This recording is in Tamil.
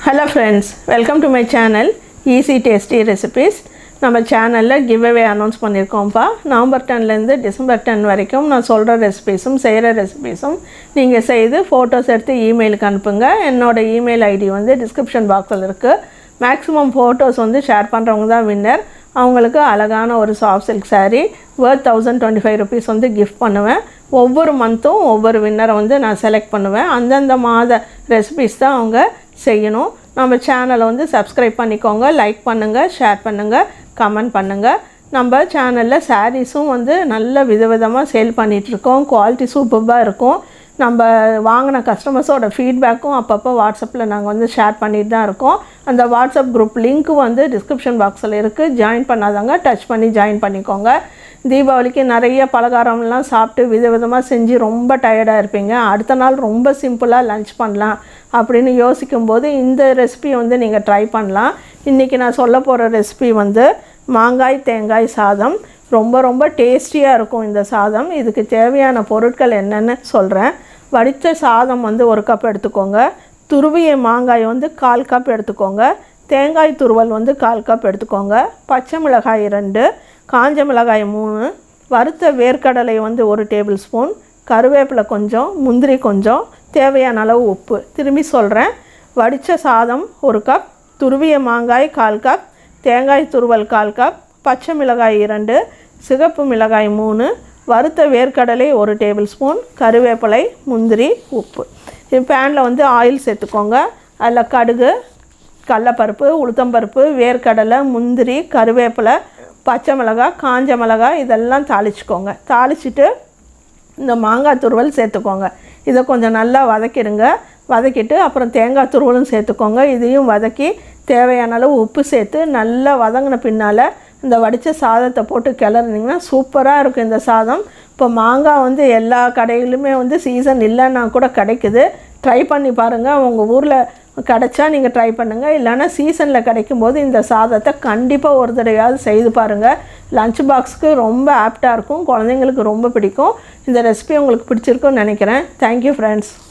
hello friends welcome to my channel easy tasty recipes நம்ம சேனலில் கிவ் அவே அனௌன்ஸ் பண்ணியிருக்கோம்ப்பா நவம்பர் டென்லேருந்து டிசம்பர் டென் வரைக்கும் நான் சொல்கிற ரெசிபீஸும் செய்கிற ரெசிபீஸும் நீங்கள் செய்து ஃபோட்டோஸ் எடுத்து இமெயிலுக்கு அனுப்புங்க என்னோடய இமெயில் ஐடி வந்து டிஸ்கிரிப்ஷன் பாக்ஸில் இருக்குது மேக்ஸிமம் ஃபோட்டோஸ் வந்து ஷேர் பண்ணுறவங்க தான் வின்னர் அவங்களுக்கு அழகான ஒரு soft silk saree worth thousand twenty five rupees வந்து கிஃப்ட் பண்ணுவேன் ஒவ்வொரு மந்த்தும் ஒவ்வொரு வின்னரை வந்து நான் செலக்ட் பண்ணுவேன் அந்தந்த மாத ரெசிபிஸ் தான் அவங்க செய்யணும் நம்ம சேனலை வந்து சப்ஸ்கிரைப் பண்ணிக்கோங்க லைக் பண்ணுங்கள் ஷேர் பண்ணுங்கள் கமெண்ட் பண்ணுங்கள் நம்ம சேனலில் சாரீஸும் வந்து நல்ல விதவிதமாக சேல் பண்ணிகிட்ருக்கோம் குவாலிட்டி சூப்பராக இருக்கும் நம்ம வாங்கின கஸ்டமர்ஸோட ஃபீட்பேக்கும் அப்பப்போ வாட்ஸ்அப்பில் நாங்கள் வந்து ஷேர் பண்ணிட்டு தான் இருக்கோம் அந்த வாட்ஸ்அப் குரூப் லிங்க்கு வந்து டிஸ்கிரிப்ஷன் பாக்ஸில் இருக்குது ஜாயின் பண்ணாதவங்க டச் பண்ணி ஜாயின் பண்ணிக்கோங்க தீபாவளிக்கு நிறைய பலகாரம்லாம் சாப்பிட்டு விதவிதமாக செஞ்சு ரொம்ப டயர்டாக இருப்பீங்க அடுத்த நாள் ரொம்ப சிம்பிளாக லஞ்ச் பண்ணலாம் அப்படின்னு யோசிக்கும்போது இந்த ரெசிபி வந்து நீங்கள் ட்ரை பண்ணலாம் இன்றைக்கி நான் சொல்ல போகிற ரெசிபி வந்து மாங்காய் தேங்காய் சாதம் ரொம்ப ரொம்ப டேஸ்டியாக இருக்கும் இந்த சாதம் இதுக்கு தேவையான பொருட்கள் என்னென்னு சொல்கிறேன் வடித்த சாதம் வந்து ஒரு கப் எடுத்துக்கோங்க துருவிய மாங்காய் வந்து கால் கப் எடுத்துக்கோங்க தேங்காய் துருவல் வந்து கால் கப் எடுத்துக்கோங்க பச்சை மிளகாய் ரெண்டு காஞ்ச மிளகாய் மூணு வறுத்த வேர்க்கடலை வந்து ஒரு டேபிள் ஸ்பூன் கருவேப்பிலை கொஞ்சம் முந்திரி கொஞ்சம் தேவையான அளவு உப்பு திரும்பி சொல்கிறேன் வடித்த சாதம் ஒரு கப் துருவிய மாங்காய் கால் கப் தேங்காய் துருவல் கால் கப் பச்சை மிளகாய் இரண்டு சிகப்பு மிளகாய் மூணு வறுத்த வேர்க்கடலை ஒரு டேபிள் ஸ்பூன் கருவேப்பிலை முந்திரி உப்பு இது பேனில் வந்து ஆயில் சேர்த்துக்கோங்க அதில் கடுகு கடலப்பருப்பு உளுத்தம்பருப்பு வேர்க்கடலை முந்திரி கருவேப்பிலை பச்சை மிளகாய் காஞ்ச மிளகாய் இதெல்லாம் தாளிச்சுக்கோங்க தாளிச்சிட்டு இந்த மாங்காய் துருவல் சேர்த்துக்கோங்க இதை கொஞ்சம் நல்லா வதக்கிடுங்க வதக்கிட்டு அப்புறம் தேங்காய் துருவலும் சேர்த்துக்கோங்க இதையும் வதக்கி தேவையான அளவு உப்பு சேர்த்து நல்லா வதங்கின பின்னால் இந்த வடித்த சாதத்தை போட்டு கிளறினீங்கன்னா சூப்பராக இருக்கும் இந்த சாதம் இப்போ மாங்காய் வந்து எல்லா கடையிலுமே வந்து சீசன் இல்லைன்னா கூட கிடைக்குது ட்ரை பண்ணி பாருங்கள் உங்கள் ஊரில் கிடைச்சா நீங்கள் ட்ரை பண்ணுங்கள் இல்லைன்னா சீசனில் கிடைக்கும்போது இந்த சாதத்தை கண்டிப்பாக ஒரு தடவையாவது செய்து பாருங்கள் லஞ்ச் பாக்ஸுக்கு ரொம்ப ஆப்டாக இருக்கும் குழந்தைங்களுக்கு ரொம்ப பிடிக்கும் இந்த ரெசிபி உங்களுக்கு பிடிச்சிருக்குன்னு நினைக்கிறேன் தேங்க்யூ ஃப்ரெண்ட்ஸ்